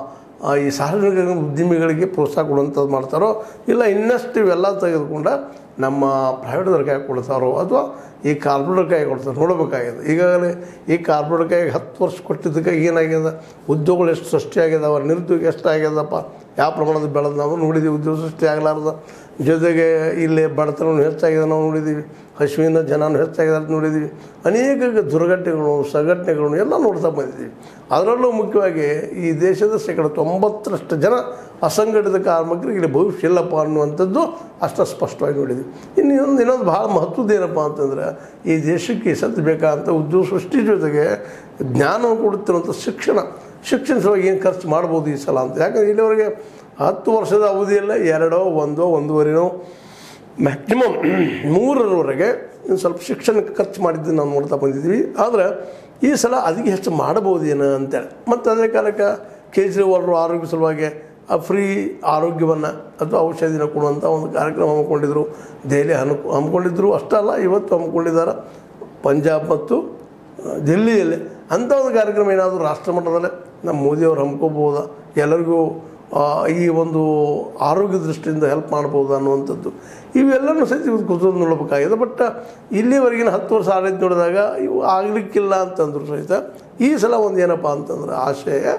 ಆ, ಈ ಸಾರ್ವಜನಿಕ ಉದ್ಯಮಿಗಳಿಗೆ ಪ್ರೋತ್ಸಾಹ ಕೊಡುವಂಥದ್ದು ಮಾಡ್ತಾರೋ ಇಲ್ಲ ಇನ್ನಷ್ಟು ಇವೆಲ್ಲ ತೆಗೆದುಕೊಂಡ ನಮ್ಮ ಪ್ರೈವೇಟ್ದವ್ರ ಕೈ ಕೊಡ್ತಾರೋ ಅಥವಾ ಈ ಕಾರ್ಪೊರೇಟ್ ಕೈ ಕೊಡ್ತಾರೆ ನೋಡಬೇಕಾಗಿದೆ ಈಗಾಗಲೇ ಈ ಕಾರ್ಪೊರೇಟ್ ಕೈಗೆ ಹತ್ತು ವರ್ಷ ಕೊಟ್ಟಿದ್ದಕ್ಕೆ ಏನಾಗ್ಯದ ಉದ್ಯೋಗಗಳು ಎಷ್ಟು ಸೃಷ್ಟಿಯಾಗ್ಯದವ ನಿರುದ್ಯೋಗ ಎಷ್ಟು ಆಗ್ಯದಪ್ಪ ಯಾವ ಪ್ರಮಾಣದ ಬೆಳೆದು ನಾವು ನೋಡಿದ್ದೀವಿ ಉದ್ಯೋಗ ಸೃಷ್ಟಿ ಆಗಲಾರ್ದ ಜೊತೆಗೆ ಇಲ್ಲಿ ಬಡತನವನ್ನು ಹೆಚ್ಚಾಗಿದೆ ನಾವು ನೋಡಿದ್ದೀವಿ ಹಸುವಿನ ಜನನೂ ಹೆಚ್ಚಾಗಿದೆ ಅಂತ ನೋಡಿದ್ದೀವಿ ಅನೇಕ ದುರ್ಘಟನೆಗಳು ಸಂಘಟನೆಗಳು ಎಲ್ಲ ನೋಡ್ತಾ ಬಂದಿದ್ದೀವಿ ಅದರಲ್ಲೂ ಮುಖ್ಯವಾಗಿ ಈ ದೇಶದ ಶೇಕಡ ತೊಂಬತ್ತರಷ್ಟು ಜನ ಅಸಂಘಟಿತ ಕಾರ್ಮಿಕರಿಗೆ ಇಲ್ಲಿ ಭವಿಷ್ಯ ಇಲ್ಲಪ್ಪ ಅನ್ನುವಂಥದ್ದು ಅಷ್ಟು ಸ್ಪಷ್ಟವಾಗಿ ನೋಡಿದ್ವಿ ಇನ್ನು ಇನ್ನೊಂದು ಇನ್ನೊಂದು ಭಾಳ ಮಹತ್ವದ ಏನಪ್ಪ ಅಂತಂದ್ರೆ ಈ ದೇಶಕ್ಕೆ ಸತ್ತು ಬೇಕಾದಂಥ ಉದ್ಯೋಗ ಸೃಷ್ಟಿ ಜೊತೆಗೆ ಜ್ಞಾನವನ್ನು ಕೊಡುತ್ತಿರುವಂಥ ಶಿಕ್ಷಣ ಶಿಕ್ಷಣ ಸಲುವಾಗಿ ಏನು ಖರ್ಚು ಮಾಡ್ಬೋದು ಈ ಸಲ ಅಂತ ಯಾಕಂದ್ರೆ ಇಲ್ಲಿವರೆಗೆ ಹತ್ತು ವರ್ಷದ ಅವಧಿಯಲ್ಲೇ ಎರಡೋ ಒಂದೋ ಒಂದೂವರೆನೋ ಮ್ಯಾಕ್ಸಿಮಮ್ ಮೂರರವರೆಗೆ ಇನ್ನು ಸ್ವಲ್ಪ ಶಿಕ್ಷಣಕ್ಕೆ ಖರ್ಚು ಮಾಡಿದ್ದು ನಾವು ನೋಡ್ತಾ ಬಂದಿದ್ವಿ ಆದರೆ ಈ ಸಲ ಅದಕ್ಕೆ ಹೆಚ್ಚು ಮಾಡಬಹುದೇನೋ ಅಂತೇಳಿ ಮತ್ತು ಅದೇ ಕಾಲಕ್ಕೆ ಕೇಜ್ರಿವಾಲ್ರು ಆರೋಗ್ಯ ಸಲುವಾಗಿ ಆ ಫ್ರೀ ಆರೋಗ್ಯವನ್ನು ಅಥವಾ ಔಷಧಿನ ಕೊಡುವಂಥ ಒಂದು ಕಾರ್ಯಕ್ರಮ ಹಮ್ಮಿಕೊಂಡಿದ್ರು ದೆಹಲಿ ಹನ್ ಹಮ್ಮಿಕೊಂಡಿದ್ರು ಅಷ್ಟಲ್ಲ ಇವತ್ತು ಹಮ್ಮಿಕೊಂಡಿದ್ದಾರೆ ಪಂಜಾಬ್ ಮತ್ತು ಆ, ದಿಲ್ಲಿಯಲ್ಲಿ ಅಂಥ ಒಂದು ಕಾರ್ಯಕ್ರಮ ಏನಾದರೂ ರಾಷ್ಟ್ರ ಮಟ್ಟದಲ್ಲೇ ನಮ್ಮ ಮೋದಿಯವರು ಹಮ್ಮಿಕೋಬೋದಾ ಎಲ್ಲರಿಗೂ ಆ, ಈ ಒಂದು ಆರೋಗ್ಯ ದೃಷ್ಟಿಯಿಂದ ಹೆಲ್ಪ್ ಮಾಡ್ಬೋದು ಅನ್ನುವಂಥದ್ದು ಇವೆಲ್ಲನೂ ಸಹಿತ ಇವತ್ತು ಕುತೂಹಲ ನೋಡಬೇಕಾಗಿದೆ ಬಟ್ ಇಲ್ಲಿವರೆಗಿನ ಹತ್ತು ವರ್ಷ ಆಡಳಿತ ನೋಡಿದಾಗ ಇವು ಆಗಲಿಕ್ಕಿಲ್ಲ ಅಂತಂದ್ರು ಸಹಿತ ಈ ಸಲ ಒಂದು ಏನಪ್ಪ ಅಂತಂದ್ರೆ ಆಶಯ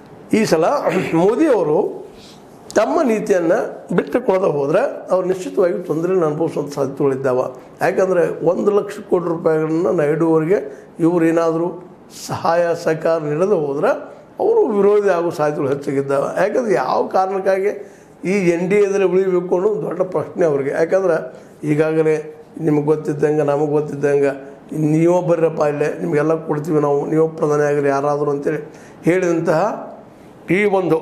ಈ ಸಲ ಮೋದಿಯವರು ತಮ್ಮ ನೀತಿಯನ್ನು ಬಿಟ್ಟು ಕೊಡದೆ ಹೋದರೆ ಅವ್ರು ನಿಶ್ಚಿತವಾಗಿ ತೊಂದರೆಯನ್ನು ಅನುಭವಿಸುವಂಥ ಸಾಧ್ಯತೆಗಳಿದ್ದಾವೆ ಯಾಕಂದರೆ ಒಂದು ಲಕ್ಷ ಕೋಟಿ ರೂಪಾಯಿಗಳನ್ನ ನಾಯ್ಡುವರಿಗೆ ಇವರು ಏನಾದರೂ ಸಹಾಯ ಸಹಕಾರ ನೀಡದೆ ಹೋದರೆ ಅವರು ವಿರೋಧಿ ಆಗೋ ಸಾಧ್ಯತೆಗಳು ಹೆಚ್ಚಾಗಿದ್ದಾವೆ ಯಾಕಂದ್ರೆ ಯಾವ ಕಾರಣಕ್ಕಾಗಿ ಈ ಎನ್ ಡಿ ಎದಲ್ಲಿ ಉಳಿಬೇಕು ಅನ್ನೋ ಒಂದು ದೊಡ್ಡ ಪ್ರಶ್ನೆ ಅವ್ರಿಗೆ ಯಾಕಂದ್ರೆ ಈಗಾಗಲೇ ನಿಮಗೆ ಗೊತ್ತಿದ್ದಂಗೆ ನಮಗೆ ಗೊತ್ತಿದ್ದಂಗೆ ನೀವೋ ಬರ್ರಪ್ಪ ಇಲ್ಲೇ ನಿಮಗೆಲ್ಲ ಕೊಡ್ತೀವಿ ನಾವು ನೀವು ಪ್ರಧಾನಿ ಆಗಲಿ ಯಾರಾದರೂ ಅಂತೇಳಿ ಹೇಳಿದಂತಹ ಈ ಒಂದು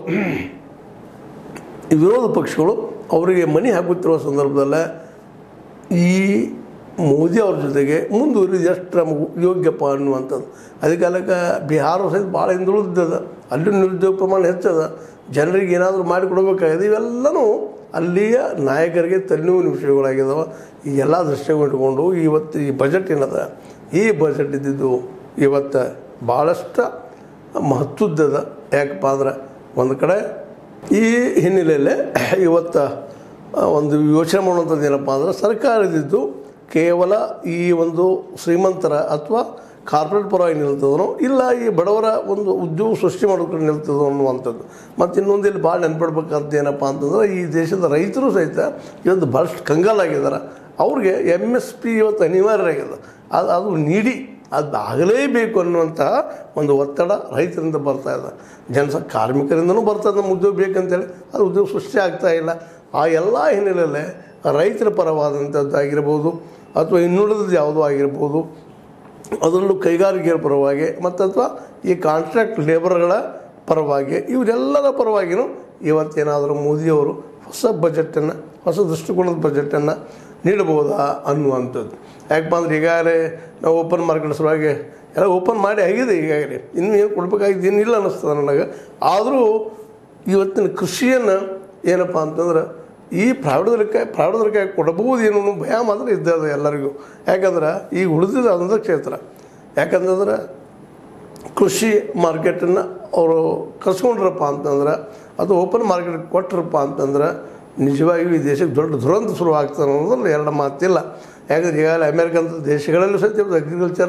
ಈ ವಿರೋಧ ಪಕ್ಷಗಳು ಅವರಿಗೆ ಮಣಿ ಹಾಕುತ್ತಿರುವ ಸಂದರ್ಭದಲ್ಲೇ ಈ ಮೋದಿ ಅವ್ರ ಜೊತೆಗೆ ಮುಂದುವರಿದು ಎಷ್ಟು ನಮಗೆ ಯೋಗ್ಯಪ್ಪ ಅನ್ನುವಂಥದ್ದು ಅದಕ್ಕೆ ಕಾಲಕ್ಕೆ ಬಿಹಾರ ಸಹಿತ ಭಾಳ ಹಿಂದುಳಿದದ ಅಲ್ಲಿ ನಿರುದ್ಯೋಗ ಪ್ರಮಾಣ ಹೆಚ್ಚದ ಜನರಿಗೆ ಏನಾದರೂ ಮಾಡಿಕೊಡ್ಬೇಕಾಗಿದೆ ಇವೆಲ್ಲನೂ ಅಲ್ಲಿಯ ನಾಯಕರಿಗೆ ತಲೆನೋವಿನ ವಿಷಯಗಳಾಗಿದ್ದಾವೆ ಈ ಎಲ್ಲ ದೃಷ್ಟಿಗಳು ಇಟ್ಕೊಂಡು ಇವತ್ತು ಈ ಬಜೆಟ್ ಏನದ ಈ ಬಜೆಟ್ ಇದ್ದಿದ್ದು ಇವತ್ತು ಭಾಳಷ್ಟು ಮಹತ್ವದ್ದದ ಯಾಕಪ್ಪ ಅಂದ್ರೆ ಒಂದು ಕಡೆ ಈ ಹಿನ್ನೆಲೆಯಲ್ಲೇ ಇವತ್ತು ಆ, ಒಂದು ಯೋಚನೆ ಮಾಡುವಂಥದ್ದು ಏನಪ್ಪ ಅಂದ್ರೆ ಸರ್ಕಾರ ಇದ್ದಿದ್ದು ಕೇವಲ ಈ ಒಂದು ಶ್ರೀಮಂತರ ಅಥವಾ ಕಾರ್ಪೊರೇಟ್ ಪರವಾಗಿ ನಿಲ್ತದನೋ ಇಲ್ಲ ಈ ಬಡವರ ಒಂದು ಉದ್ಯೋಗ ಸೃಷ್ಟಿ ಮಾಡೋಕೆ ನಿಲ್ತದೋ ಅನ್ನುವಂಥದ್ದು ಮತ್ತು ಇನ್ನೊಂದು ಇಲ್ಲಿ ಭಾಳ ನೆನ್ಪಿಡ್ಬೇಕಾದ್ದು ಏನಪ್ಪ ಅಂತಂದ್ರೆ ಈ ದೇಶದ ರೈತರು ಸಹಿತ ಇವತ್ತು ಭಾಳಷ್ಟು ಕಂಗಾಲಾಗಿದ್ದಾರೆ ಅವ್ರಿಗೆ ಎಮ್ ಎಸ್ ಪಿ ಇವತ್ತು ಅನಿವಾರ್ಯ ಆಗಿದೆ ಅದು ಅದು ನೀಡಿ ಅದು ಆಗಲೇಬೇಕು ಅನ್ನುವಂತಹ ಒಂದು ಒತ್ತಡ ರೈತರಿಂದ ಬರ್ತಾ ಇದೆ ಜನಸ ಕಾರ್ಮಿಕರಿಂದನೂ ಬರ್ತದೆ ನಮ್ಮ ಉದ್ಯೋಗ ಬೇಕಂತೇಳಿ ಅದು ಉದ್ಯೋಗ ಸೃಷ್ಟಿ ಆಗ್ತಾ ಇಲ್ಲ ಆ ಎಲ್ಲ ಹಿನ್ನೆಲೆಯಲ್ಲೇ ರೈತರ ಪರವಾದಂಥದ್ದಾಗಿರ್ಬೋದು ಅಥವಾ ಇನ್ನುಳಿದದ್ದು ಯಾವುದೋ ಆಗಿರ್ಬೋದು ಅದರಲ್ಲೂ ಕೈಗಾರಿಕೆಗಳ ಪರವಾಗಿ ಮತ್ತು ಅಥವಾ ಈ ಕಾಂಟ್ರಾಕ್ಟ್ ಲೇಬರ್ಗಳ ಪರವಾಗಿ ಇವರೆಲ್ಲರ ಪರವಾಗಿಯೂ ಇವತ್ತೇನಾದರೂ ಮೋದಿಯವರು ಹೊಸ ಬಜೆಟನ್ನು ಹೊಸ ದೃಷ್ಟಿಕೋನದ ಬಜೆಟನ್ನು ನೀಡಬಹುದಾ ಅನ್ನುವಂಥದ್ದು ಯಾಕಪ್ಪ ಅಂದ್ರೆ ಈಗಾಗಲೇ ನಾವು ಓಪನ್ ಮಾರ್ಕೆಟ್ ಸಲುವಾಗಿ ಎಲ್ಲ ಓಪನ್ ಮಾಡಿ ಆಗಿದೆ ಈಗಾಗಲೇ ಇನ್ನೂ ಏನು ಕೊಡಬೇಕಾಗಿದ್ದು ಏನಿಲ್ಲ ಅನ್ನಿಸ್ತದೆ ನನಗೆ ಆದರೂ ಇವತ್ತಿನ ಕೃಷಿಯನ್ನು ಏನಪ್ಪ ಅಂತಂದ್ರೆ ಈ ಪ್ರಾವಿಡದಕ್ಕೆ ಪ್ರಾವಿಡದಕ್ಕೆ ಕೊಡಬಹುದು ಏನೋ ಅನ್ನೋ ಭಯ ಮಾತ್ರ ಇದ್ದದ ಎಲ್ಲರಿಗೂ ಯಾಕಂದ್ರೆ ಈಗ ಉಳಿದಿದ್ದು ಅದೊಂದು ಕ್ಷೇತ್ರ ಯಾಕಂತಂದ್ರೆ ಕೃಷಿ ಮಾರ್ಕೆಟನ್ನು ಅವರು ಕಸ್ಕೊಂಡ್ರಪ್ಪ ಅಂತಂದ್ರೆ ಅದು ಓಪನ್ ಮಾರ್ಕೆಟ್ ಕೊಟ್ಟರಪ್ಪ ಅಂತಂದ್ರೆ ನಿಜವಾಗಿಯೂ ಈ ದೇಶಕ್ಕೆ ದೊಡ್ಡ ದುರಂತ ಶುರುವಾಗ್ತದೆ ಅನ್ನೋದ್ರಲ್ಲಿ ಎರಡು ಮಾತಿಲ್ಲ ಯಾಕಂದ್ರೆ ಈಗಾಗಲೇ ಅಮೇರಿಕನ್ ದೇಶಗಳಲ್ಲೂ ಸಹಿತ ಅಗ್ರಿಕಲ್ಚರ್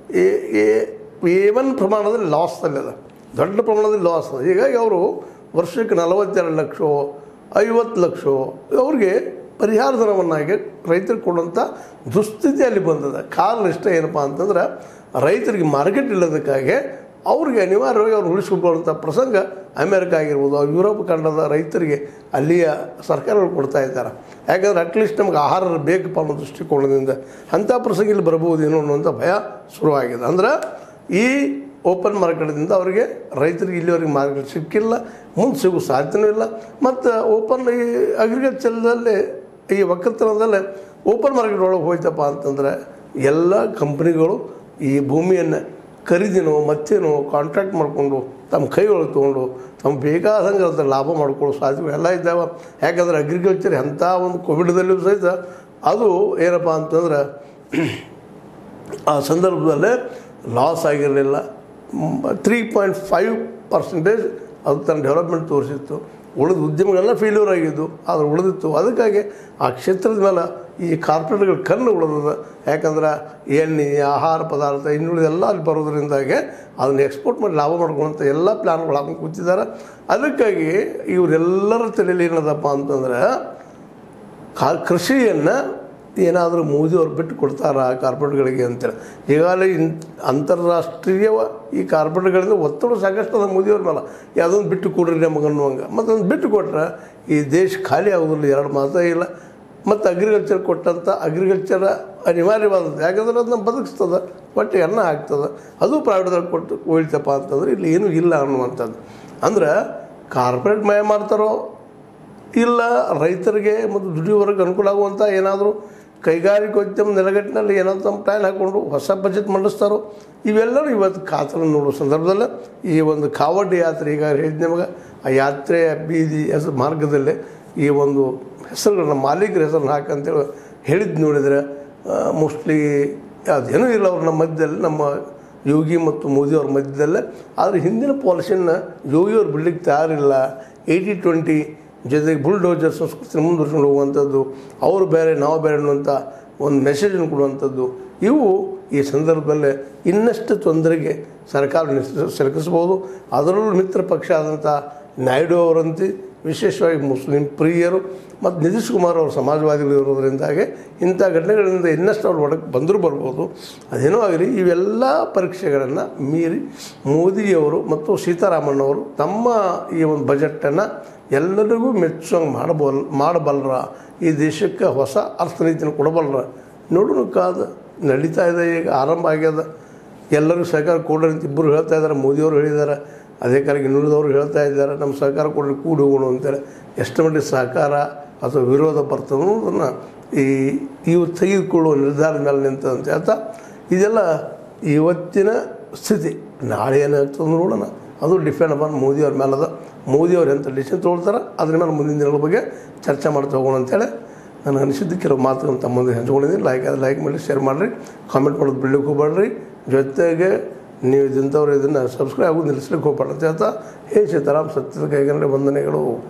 ಏವನ್ ಪ್ರಮಾಣದಲ್ಲಿ ಲಾಸ್ದಲ್ಲಿದೆ ದೊಡ್ಡ ಪ್ರಮಾಣದಲ್ಲಿ ಲಾಸ್ ಹೀಗಾಗಿ ಅವರು ವರ್ಷಕ್ಕೆ ನಲವತ್ತೆರಡು ಲಕ್ಷ ಐವತ್ತು ಲಕ್ಷ ಅವ್ರಿಗೆ ಪರಿಹಾರ ಧನವನ್ನಾಗಿ ರೈತರಿಗೆ ಕೊಡುವಂಥ ದುಸ್ಥಿತಿ ಅಲ್ಲಿ ಬಂದದ ಕಾರಣ ಇಷ್ಟ ಏನಪ್ಪ ಅಂತಂದ್ರೆ ರೈತರಿಗೆ ಮಾರ್ಕೆಟ್ ಇಲ್ಲದಕ್ಕಾಗಿ ಅವ್ರಿಗೆ ಅನಿವಾರ್ಯವಾಗಿ ಅವ್ರು ಉಳಿಸ್ಕೊಳ್ಳುವಂಥ ಪ್ರಸಂಗ ಅಮೇರಿಕ ಆಗಿರ್ಬೋದು ಯುರೋಪ್ ಖಂಡದ ರೈತರಿಗೆ ಅಲ್ಲಿಯ ಸರ್ಕಾರಗಳು ಕೊಡ್ತಾ ಇದ್ದಾರೆ ಯಾಕಂದ್ರೆ ಅಟ್ಲೀಸ್ಟ್ ನಮ್ಗೆ ಆಹಾರ ಬೇಕಪ್ಪ ಅನ್ನೋ ದೃಷ್ಟಿಕೋನದಿಂದ ಅಂಥ ಪ್ರಸಂಗ ಇಲ್ಲಿ ಬರ್ಬೋದೇನೋ ಅನ್ನುವಂಥ ಭಯ ಶುರುವಾಗಿದೆ ಅಂದ್ರೆ ಈ ಓಪನ್ ಮಾರ್ಕೆಟ್ದಿಂದ ಅವರಿಗೆ ರೈತರಿಗೆ ಇಲ್ಲಿವರೆಗೆ ಮಾರ್ಕೆಟ್ ಸಿಕ್ಕಿಲ್ಲ ಮುಂದೆ ಸಿಗೋ ಸಾಧ್ಯನೂ ಇಲ್ಲ ಮತ್ತು ಓಪನ್ ಈ ಅಗ್ರಿಕಲ್ಚರ್ದಲ್ಲಿ ಈ ಒಕ್ಕಲ್ತನದಲ್ಲೇ ಓಪನ್ ಮಾರ್ಕೆಟ್ ಒಳಗೆ ಹೋಯ್ತಪ್ಪ ಅಂತಂದರೆ ಎಲ್ಲ ಕಂಪ್ನಿಗಳು ಈ ಭೂಮಿಯನ್ನು ಖರೀದಿನೋ ಮತ್ತೇನೋ ಕಾಂಟ್ರಾಕ್ಟ್ ಮಾಡಿಕೊಂಡು ತಮ್ಮ ಕೈ ಒಳಗೆ ತೊಗೊಂಡು ತಮ್ಮ ಬೇಕಾದಂಗೆ ಅದ್ರ ಲಾಭ ಮಾಡ್ಕೊಳ್ಳೋ ಸಾಧ್ಯತೆ ಎಲ್ಲ ಇದ್ದಾವೆ ಯಾಕಂದ್ರೆ ಅಗ್ರಿಕಲ್ಚರ್ ಅಂಥ ಒಂದು ಕೋವಿಡ್ದಲ್ಲೂ ಸಹಿತ ಅದು ಏನಪ್ಪ ಅಂತಂದ್ರೆ ಆ ಸಂದರ್ಭದಲ್ಲೇ ಲಾಸ್ ಆಗಿರಲಿಲ್ಲ ತ್ರೀ ಪಾಯಿಂಟ್ ಫೈವ್ ಪರ್ಸೆಂಟೇಜ್ ಅದು ತನ್ನ ಡೆವಲಪ್ಮೆಂಟ್ ತೋರಿಸಿತ್ತು ಉಳಿದ ಉದ್ಯಮಗಳೆಲ್ಲ ಫೇಲ್ಯೂರ್ ಆಗಿದ್ದು ಆದರೆ ಉಳಿದಿತ್ತು ಅದಕ್ಕಾಗಿ ಆ ಕ್ಷೇತ್ರದ ಮೇಲೆ ಈ ಕಾರ್ಪೊರೇಟ್ಗಳ ಕಣ್ಣು ಉಳಿದದ ಯಾಕಂದ್ರೆ ಎಣ್ಣೆ ಆಹಾರ ಪದಾರ್ಥ ಇನ್ನುಳಿದೆಲ್ಲ ಅಲ್ಲಿ ಬರೋದ್ರಿಂದಾಗೆ ಅದನ್ನು ಎಕ್ಸ್ಪೋರ್ಟ್ ಮಾಡಿ ಲಾಭ ಮಾಡ್ಕೊಳ್ಳೋಂಥ ಎಲ್ಲ ಪ್ಲ್ಯಾನ್ಗಳು ಹಾಕೊಂಡು ಕೂತಿದ್ದಾರೆ ಅದಕ್ಕಾಗಿ ಇವರೆಲ್ಲರ ತಲೆಯಲ್ಲಿ ಏನದಪ್ಪ ಅಂತಂದ್ರೆ ಕಾ ಕೃಷಿಯನ್ನು ಏನಾದರೂ ಮೋದಿಯವ್ರು ಬಿಟ್ಟು ಕೊಡ್ತಾರಾ ಕಾರ್ಪೊರೇಟ್ಗಳಿಗೆ ಅಂತೇಳಿ ಈಗಾಗಲೇ ಇನ್ ಅಂತಾರಾಷ್ಟ್ರೀಯ ಈ ಕಾರ್ಪೊರೇಟ್ಗಳಿಂದ ಒತ್ತಡ ಸಾಕಷ್ಟು ಅದ ಮೋದಿಯವ್ರ ಮೇಲೆ ಯಾವುದೊಂದು ಬಿಟ್ಟು ಕೊಡ್ರಿ ನಮಗೆ ಅನ್ನುವಂಗೆ ಮತ್ತೊಂದು ಬಿಟ್ಟು ಕೊಟ್ರೆ ಈ ದೇಶ ಖಾಲಿ ಆಗೋದಿಲ್ಲ ಎರಡು ಮಾತೇ ಇಲ್ಲ ಮತ್ತು ಅಗ್ರಿಕಲ್ಚರ್ ಕೊಟ್ಟಂಥ ಅಗ್ರಿಕಲ್ಚರ್ ಅನಿವಾರ್ಯವಾದದ್ದು ಯಾಕಂದ್ರೆ ಅದನ್ನ ಬದುಕಿಸ್ತದೆ ಹೊಟ್ಟೆ ಅನ್ನ ಆಗ್ತದೆ ಅದು ಪ್ರೈವೇಟ್ದಾಗ ಕೊಟ್ಟು ಉಳಿತಪ್ಪ ಅಂತಂದ್ರೆ ಇಲ್ಲಿ ಏನೂ ಇಲ್ಲ ಅನ್ನುವಂಥದ್ದು ಅಂದ್ರೆ ಕಾರ್ಪೊರೇಟ್ ಮಯ ಮಾಡ್ತಾರೋ ಇಲ್ಲ ರೈತರಿಗೆ ಮತ್ತು ದುಡಿಯುವವರಿಗೆ ಅನುಕೂಲ ಆಗುವಂಥ ಏನಾದರೂ ಕೈಗಾರಿಕೋದ್ಯಮ ನೆಲೆಗಟ್ಟಿನಲ್ಲಿ ಏನಾದರೂ ತಮ್ಮ ಪ್ಲ್ಯಾನ್ ಹಾಕ್ಕೊಂಡು ಹೊಸ ಬಜೆಟ್ ಮಂಡಿಸ್ತಾರೋ ಇವೆಲ್ಲರೂ ಇವತ್ತು ಕಾತರನ್ನು ನೋಡುವ ಸಂದರ್ಭದಲ್ಲಿ ಈ ಒಂದು ಕಾವಡ್ಡಿ ಯಾತ್ರೆ ಈಗ ಹೇಳಿದ ನಿಮಗೆ ಆ ಯಾತ್ರೆಯ ಬೀದಿ ಹೆಸರು ಮಾರ್ಗದಲ್ಲೇ ಈ ಒಂದು ಹೆಸರುಗಳನ್ನ ಮಾಲೀಕರ ಹೆಸರನ್ನ ಹಾಕಂತೇಳಿ ಹೇಳಿದ್ದು ನೋಡಿದರೆ ಮೋಸ್ಟ್ಲಿ ಅದೇನೂ ಇಲ್ಲ ಅವ್ರ ನಮ್ಮ ಮಧ್ಯದಲ್ಲಿ ನಮ್ಮ ಯೋಗಿ ಮತ್ತು ಮೋದಿಯವ್ರ ಮಧ್ಯದಲ್ಲೇ ಆದರೆ ಹಿಂದಿನ ಪಾಲಿಸಿಯನ್ನು ಯೋಗಿಯವ್ರು ಬಿಡ್ಲಿಕ್ಕೆ ತಯಾರಿಲ್ಲ ಏಯ್ಟಿ ಟ್ವೆಂಟಿ ಜೊತೆಗೆ ಬುಲ್ಡೋಜರ್ ಸಂಸ್ಕೃತಿನ ಮುಂದುವರ್ಸ್ಕೊಂಡು ಹೋಗುವಂಥದ್ದು ಅವರು ಬೇರೆ ನಾವು ಬೇರೆ ಅನ್ನುವಂಥ ಒಂದು ಮೆಸೇಜನ್ನು ಕೊಡುವಂಥದ್ದು ಇವು ಈ ಸಂದರ್ಭದಲ್ಲೇ ಇನ್ನಷ್ಟು ತೊಂದರೆಗೆ ಸರ್ಕಾರ ನಿಸ್- ಸಿಲುಕಿಸ್ಬೋದು ಅದರಲ್ಲೂ ಮಿತ್ರ ಪಕ್ಷ ಆದಂಥ ನಾಯ್ಡು ಅವರಂತೆ ವಿಶೇಷವಾಗಿ ಮುಸ್ಲಿಂ ಪ್ರಿಯರು ಮತ್ತು ನಿತೀಶ್ ಕುಮಾರ್ ಅವರು ಸಮಾಜವಾದಿಗಳು ಇರೋದ್ರಿಂದಾಗಿ ಇಂಥ ಘಟನೆಗಳಿಂದ ಇನ್ನಷ್ಟು ಅವ್ರು ಒಳಗೆ ಬಂದರೂ ಬರ್ಬೋದು ಅದೇನೋ ಆಗಲಿ ಇವೆಲ್ಲ ಪರೀಕ್ಷೆಗಳನ್ನು ಮೀರಿ ಮೋದಿಯವರು ಮತ್ತು ಸೀತಾರಾಮಣ್ಣವರು ತಮ್ಮ ಈ ಒಂದು ಬಜೆಟನ್ನು ಎಲ್ಲರಿಗೂ ಮೆಚ್ಚುವಂಗೆ ಮಾಡಬಲ್ ಮಾಡಬಲ್ಲರ ಈ ದೇಶಕ್ಕೆ ಹೊಸ ಅರ್ಥನೀತಿನ ಕೊಡಬಲ್ಲರ ನೋಡೋಣ ಕಾದ ನಡೀತಾ ಇದೆ ಈಗ ಆರಂಭ ಆಗ್ಯದ ಎಲ್ಲರೂ ಸಹಕಾರ ಕೊಡ್ರಿ ಅಂತ ಇಬ್ಬರು ಹೇಳ್ತಾ ಇದ್ದಾರೆ ಮೋದಿಯವರು ಹೇಳಿದ್ದಾರೆ ಅದೇ ಕಾಲಕ್ಕೆ ಇನ್ನುಳಿದವರು ಹೇಳ್ತಾ ಇದ್ದಾರೆ ನಮ್ಮ ಸಹಕಾರ ಕೊಡ್ರಿ ಕೂಡಿ ಹೋಗೋಣ ಅಂತೇಳಿ ಎಷ್ಟು ಮಟ್ಟಿಗೆ ಸಹಕಾರ ಅಥವಾ ವಿರೋಧ ಬರ್ತದೆ ಅನ್ನೋದನ್ನು ಈ ಇವು ತೆಗೆದುಕೊಳ್ಳುವ ನಿರ್ಧಾರದ ಮೇಲೆ ನಿಂತಂತ ಹೇಳ್ತಾ ಇದೆಲ್ಲ ಇವತ್ತಿನ ಸ್ಥಿತಿ ನಾಳೆ ಏನಾಗ್ತದೆ ನೋಡೋಣ ಅದು ಡಿಪೆಂಡ್ ಅಪಾನ್ ಮೋದಿಯವ್ರ ಮೇಲೆ ಅದ ಮೋದಿಯವ್ರು ಎಂಥ ಡಿಸಿಷನ್ ತೊಗೊಳ್ತಾರೆ ಅದ್ರ ಮೇಲೆ ಮುಂದಿನ ದಿನಗಳ ಬಗ್ಗೆ ಚರ್ಚೆ ಮಾಡ್ತಾ ಹೋಗೋಣ ಅಂತೇಳಿ ನನಗೆ ಅನಿಸಿದ್ದು ಕೆಲವು ಮಾತುಗಳನ್ನು ತಮ್ಮ ಮುಂದೆ ಹಂಚ್ಕೊಂಡಿದ್ದೀನಿ ಲೈಕ್ ಆದ್ರೆ ಲೈಕ್ ಮಾಡಿ ಶೇರ್ ಮಾಡಿರಿ ಕಾಮೆಂಟ್ ಮಾಡೋದು ಬಿಡ್ಲಿಕ್ಕೆ ಹೋಗ್ಬೇಡ್ರಿ ಜೊತೆಗೆ ನೀವು ಇದಂಥವ್ರು ಇದನ್ನು ಸಬ್ಸ್ಕ್ರೈಬ್ ಆಗೋದು ನಿಲ್ಲಿಸ್ಲಿಕ್ಕೆ ಹೋಗ್ಬೇಡ ಅಂತ ಹೇಳ್ತಾ ಹೇ ಸೀತಾರಾಮ್ ಸತ್ಯದ ಕೈಗನ್ನಡ ವಂದನೆಗಳು